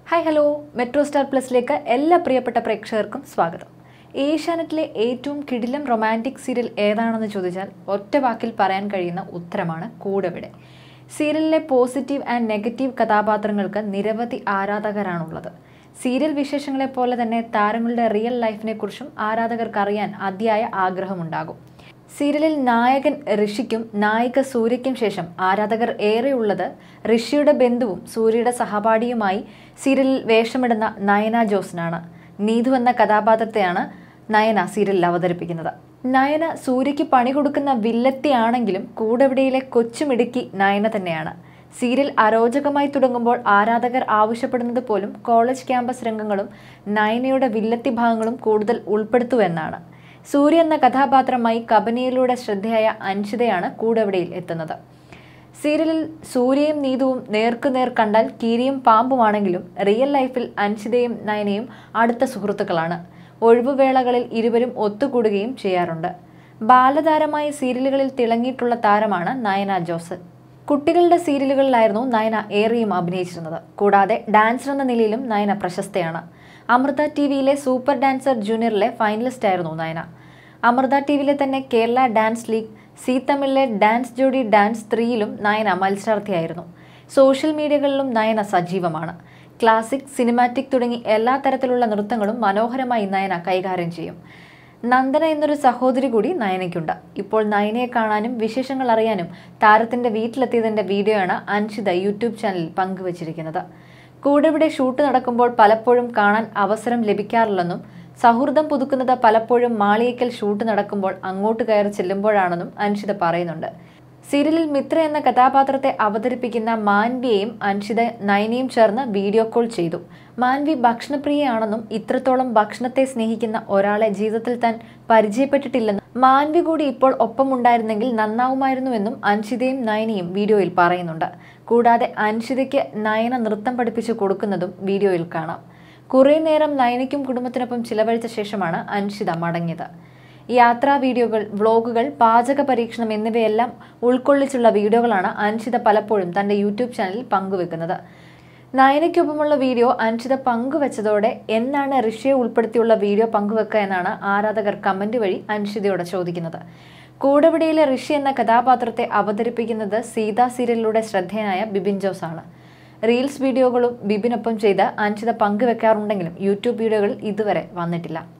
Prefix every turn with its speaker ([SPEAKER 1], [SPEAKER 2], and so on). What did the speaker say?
[SPEAKER 1] hi hello metro star പ്ലസിലേക്ക് എല്ലാ പ്രിയപ്പെട്ട പ്രേക്ഷകർക്കും സ്വാഗതം ഏഷ്യാനെറ്റിലെ ഏറ്റവും കിടിലം റൊമാൻറ്റിക് സീരിയൽ ഏതാണെന്ന് ചോദിച്ചാൽ ഒറ്റ വാക്കിൽ പറയാൻ കഴിയുന്ന ഉത്തരമാണ് കൂടെവിടെ സീരിയലിലെ പോസിറ്റീവ് ആൻഡ് നെഗറ്റീവ് കഥാപാത്രങ്ങൾക്ക് നിരവധി ആരാധകരാണുള്ളത് സീരിയൽ വിശേഷങ്ങളെ പോലെ തന്നെ താരങ്ങളുടെ റിയൽ ലൈഫിനെക്കുറിച്ചും ആരാധകർക്ക് അറിയാൻ അതിയായ ആഗ്രഹമുണ്ടാകും സീരിയലിൽ നായകൻ ഋഷിക്കും നായിക സൂര്യയ്ക്കും ശേഷം ആരാധകർ ഏറെയുള്ളത് ഋഷിയുടെ ബന്ധുവും സൂര്യയുടെ സഹപാഠിയുമായി സീരിയലിൽ വേഷമിടുന്ന നയന ജോസിനാണ് നീതു എന്ന കഥാപാത്രത്തെയാണ് നയന സീരിയലിൽ അവതരിപ്പിക്കുന്നത് നയന സൂര്യയ്ക്ക് പണി കൊടുക്കുന്ന വില്ലത്തിയാണെങ്കിലും കൂടെവിടെയിലെ കൊച്ചുമിടുക്കി നയന തന്നെയാണ് സീരിയൽ അരോചകമായി തുടങ്ങുമ്പോൾ ആരാധകർ ആവശ്യപ്പെടുന്നത് പോലും കോളേജ് ക്യാമ്പസ് രംഗങ്ങളും നയനയുടെ വില്ലത്തി ഭാഗങ്ങളും കൂടുതൽ ഉൾപ്പെടുത്തുമെന്നാണ് സൂര്യ എന്ന കഥാപാത്രമായി കബനിയിലൂടെ ശ്രദ്ധയായ അൻഷിതയാണ് കൂടെവിടെയിൽ എത്തുന്നത് സീരിയലിൽ സൂര്യയും നീതുവും നേർക്കുനേർ കണ്ടാൽ കീരിയും പാമ്പുമാണെങ്കിലും റിയൽ ലൈഫിൽ അൻഷിതയും നയനയും അടുത്ത സുഹൃത്തുക്കളാണ് ഒഴിവുവേളകളിൽ ഇരുവരും ഒത്തുകൂടുകയും ചെയ്യാറുണ്ട് ബാലതാരമായി സീരിയലുകളിൽ തിളങ്ങിയിട്ടുള്ള താരമാണ് നയന ജോസ് കുട്ടികളുടെ സീരിയലുകളിലായിരുന്നു നയന ഏറെയും അഭിനയിച്ചിരുന്നത് കൂടാതെ ഡാൻസർ എന്ന നിലയിലും നയന പ്രശസ്തയാണ് അമൃത ടി വിയിലെ സൂപ്പർ ഡാൻസർ ജൂനിയറിലെ ഫൈനലിസ്റ്റ് ആയിരുന്നു നയന അമൃത ടി വിയിലെ തന്നെ കേരള ഡാൻസ് ലീഗ് സി തമിഴിലെ ഡാൻസ് ജോഡി ഡാൻസ് ത്രീയിലും നയന മത്സരാർത്ഥിയായിരുന്നു സോഷ്യൽ മീഡിയകളിലും നയന സജീവമാണ് ക്ലാസിക് സിനിമാറ്റിക് തുടങ്ങി എല്ലാ തരത്തിലുള്ള നൃത്തങ്ങളും മനോഹരമായി നയന കൈകാര്യം ചെയ്യും നന്ദന എന്നൊരു സഹോദരി കൂടി നയനയ്ക്കുണ്ട് ഇപ്പോൾ നയനയെ കാണാനും വിശേഷങ്ങൾ അറിയാനും താരത്തിന്റെ വീട്ടിലെത്തിയതിന്റെ വീഡിയോയാണ് അൻഷിത യൂട്യൂബ് ചാനലിൽ പങ്കുവച്ചിരിക്കുന്നത് കൂടെവിടെ ഷൂട്ട് നടക്കുമ്പോൾ പലപ്പോഴും കാണാൻ അവസരം ലഭിക്കാറില്ലെന്നും സൗഹൃദം പുതുക്കുന്നത് പലപ്പോഴും മാളിയേക്കൽ ഷൂട്ട് നടക്കുമ്പോൾ അങ്ങോട്ട് കയറി ചെല്ലുമ്പോഴാണെന്നും അൻഷിത പറയുന്നുണ്ട് സീരിയലിൽ മിത്ര എന്ന കഥാപാത്രത്തെ അവതരിപ്പിക്കുന്ന മാൻവിയെയും അൻഷിത നയനയും ചേർന്ന് വീഡിയോ കോൾ ചെയ്തു മാൻവി ഭക്ഷണപ്രിയയാണെന്നും ഇത്രത്തോളം ഭക്ഷണത്തെ സ്നേഹിക്കുന്ന ഒരാളെ ജീവിതത്തിൽ താൻ പരിചയപ്പെട്ടിട്ടില്ലെന്നും മാൻവി കൂടി ഇപ്പോൾ ഒപ്പമുണ്ടായിരുന്നെങ്കിൽ നന്നാവുമായിരുന്നുവെന്നും അൻഷിതയും നയനയും വീഡിയോയിൽ പറയുന്നുണ്ട് കൂടാതെ അൻഷിതയ്ക്ക് നയന നൃത്തം പഠിപ്പിച്ചു കൊടുക്കുന്നതും വീഡിയോയിൽ കാണാം കുറേ നേരം നയനയ്ക്കും കുടുംബത്തിനൊപ്പം ചിലവഴിച്ച ശേഷമാണ് അൻഷിത മടങ്ങിയത് യാത്രാ വീഡിയോകൾ വ്ളോഗുകൾ പാചക പരീക്ഷണം എന്നിവയെല്ലാം ഉൾക്കൊള്ളിച്ചുള്ള വീഡിയോകളാണ് അൻഷിത പലപ്പോഴും തന്റെ യൂട്യൂബ് ചാനലിൽ പങ്കുവെക്കുന്നത് നയനയ്ക്കൊപ്പമുള്ള വീഡിയോ അൻഷിത പങ്കുവച്ചതോടെ എന്നാണ് ഋഷിയെ ഉൾപ്പെടുത്തിയുള്ള വീഡിയോ പങ്കുവെക്കുക എന്നാണ് ആരാധകർ കമന്റ് വഴി അൻഷിതയോട് ചോദിക്കുന്നത് കൂടെവിടെയിലെ ഋഷി എന്ന കഥാപാത്രത്തെ അവതരിപ്പിക്കുന്നത് സീതാ സീരിയലിലൂടെ ശ്രദ്ധേയനായ ബിബിൻ ജോസ് ആണ് റീൽസ് വീഡിയോകളും ബിബിനൊപ്പം ചെയ്ത് അൻഷിത പങ്കുവെക്കാറുണ്ടെങ്കിലും യൂട്യൂബ് വീഡിയോകളിൽ ഇതുവരെ വന്നിട്ടില്ല